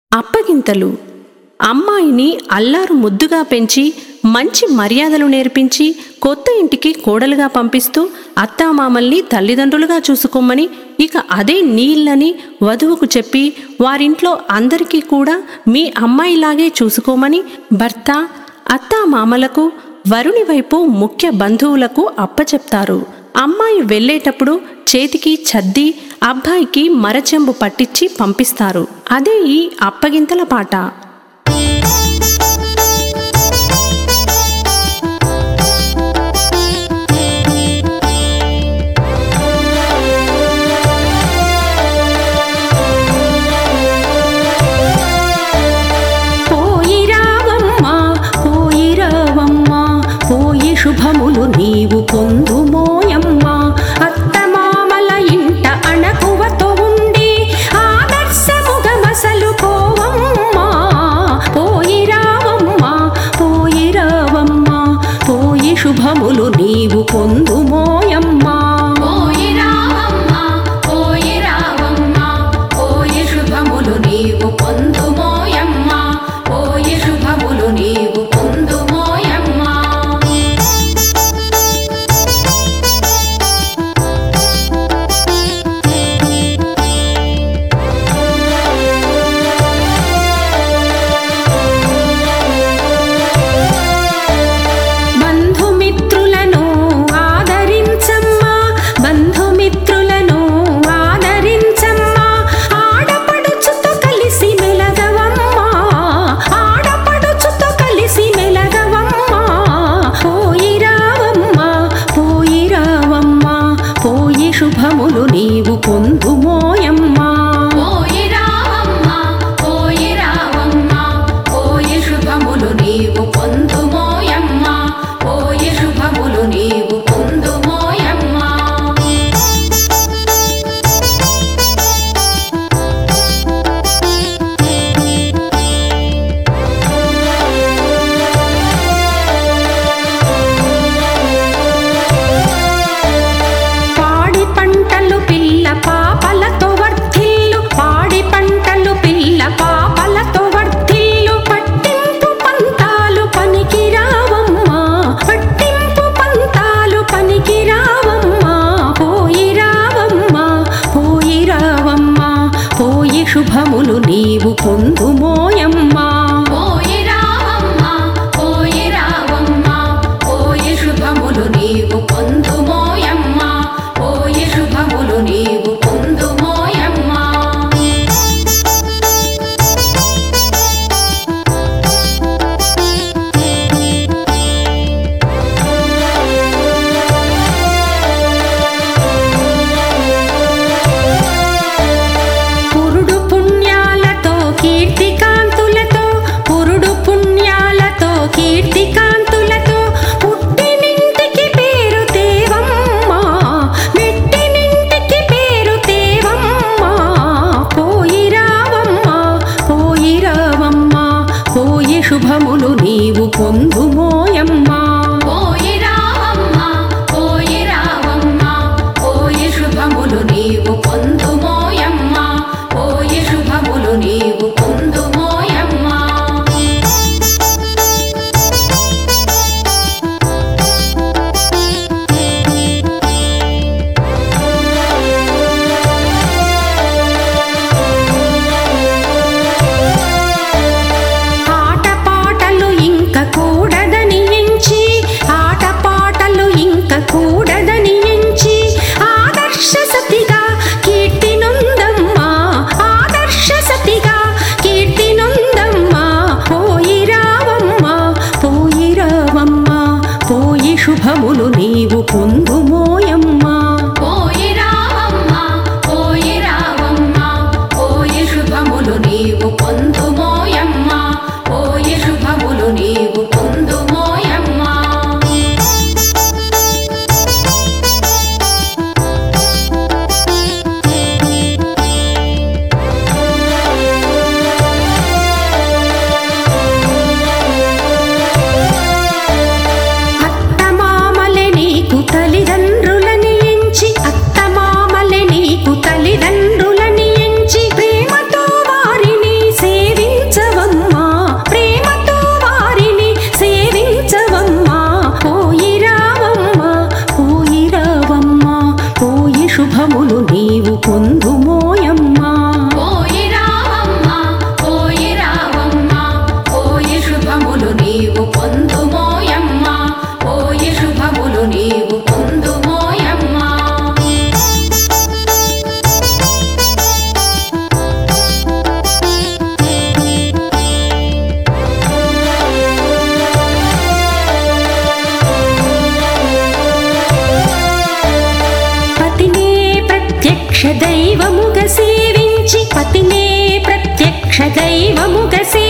అప్పగింతలు అమ్మాయిని అల్లారు ముద్దుగా పెంచి మంచి మర్యాదలు నేర్పించి కొత్త ఇంటికి కోడలుగా పంపిస్తూ అత్తామామల్ని తల్లిదండ్రులుగా చూసుకోమని ఇక అదే నీళ్ళని వధువుకు చెప్పి వారింట్లో అందరికీ కూడా మీ అమ్మాయిలాగే చూసుకోమని భర్త అత్తామామలకు వరుని వైపు ముఖ్య బంధువులకు అప్పచెప్తారు అమ్మాయి వెళ్ళేటప్పుడు చేతికి చద్ది అబ్బాయికి మరచెంబు పట్టించి పంపిస్తారు అదే ఈ అప్పగింతల పాట పోయి రావమ్మా పోయి రావమ్మా పోయి శుభములు నీవు పొందుమోయమ్మా అత్తమామల ఇంట అణకువతో ఉండి ఆదర్శముగ మసలుకోవమ్మా పోయి రావమ్మా పోయి రావమ్మా పోయి శుభములు నీవు పొందుమోయమ్మా పోయి రావమ్మా పోయి రావమ్మా పోయి శుభములు నీవు పొందుమోయమ్మా పోయి శుభములు నీవు పొందుమోయమ్మా బంధుమిత్రులను ఆదరించమ్మా బంధుమిత్రులను ఆదరించమ్మా ఆడపడుచుతో కలిసి మెలగవమ్మా ఆడపడుచుతో కలిసి మెలగవమ్మా పోయి రావమ్మా పోయి రావమ్మా పోయి శుభములు నీవు పొందుమోయమ్మా పోయి రావమ్మా పోయి రావమ్మా పోయి శుభములు నీవు పొందుమోయమ్మా పోయి శుభములు నీవు పొందుమోయమ్మా పాడి పంటలు పిల్ల పాపలతో వర్ధిల్లు పాడి పంటలు పిల్ల పాపలతో వర్ధిల్లు పట్టింపు పంతాలు పనికి రావమ్మా పట్టింపు పంతాలు పనికి రావమ్మా పోయి రావమ్మా పోయి రావమ్మా పోయి శుభములు నీవు పొందుమోయమ్మా పోయి రావమ్మా పోయి రావమ్మా పోయి శుభములు నీవు పొందుమోయమ్మా పోయి శుభములు నీవు పొందుమోయమ్మా పురుడు పుణ్యాలతో కీర్తికాంతులతో పురుడు పుణ్యాలతో కీర్తికాంతులతో పుట్టినింటికి పేరు తేవమ్మా మెట్టినింటికి పేరు తేవమ్మా పోయి రావమ్మా పోయి రావమ్మా పోయి శుభములు నీవు పొందుమోయమ్మా పోయి రావమ్మా పోయి రావమ్మా పోయి శుభములు నీవు పొందుమోయమ్మా పోయి శుభములు నీవు పొందుమోయమ్మా ఆటపాటలు ఇంక కూడదని ఎంచి ఆటపాటలు ఇంక కూడదని ఎంచి ఆదర్శ సతిగా కీర్తి నొందమ్మా ఆదర్శ సతిగా కీర్తి నొందమ్మా పోయి రావమ్మా పోయి రావమ్మా పోయి శుభములు నీవు పొందుమోయమ్మా పోయి రావమ్మా పోయి రావమ్మా పోయి శుభములు నీవు పొందుమోయమ్మా పోయి శుభములు నీవు పొందుమోయమ్మా అత్తమామలే నీకు తల్లిదండ్రులని ఎంచి అత్తమామలే నీకు తల్లిదండ్రులని ఎంచి ప్రేమతో వారిని సేవి ఎరుగసి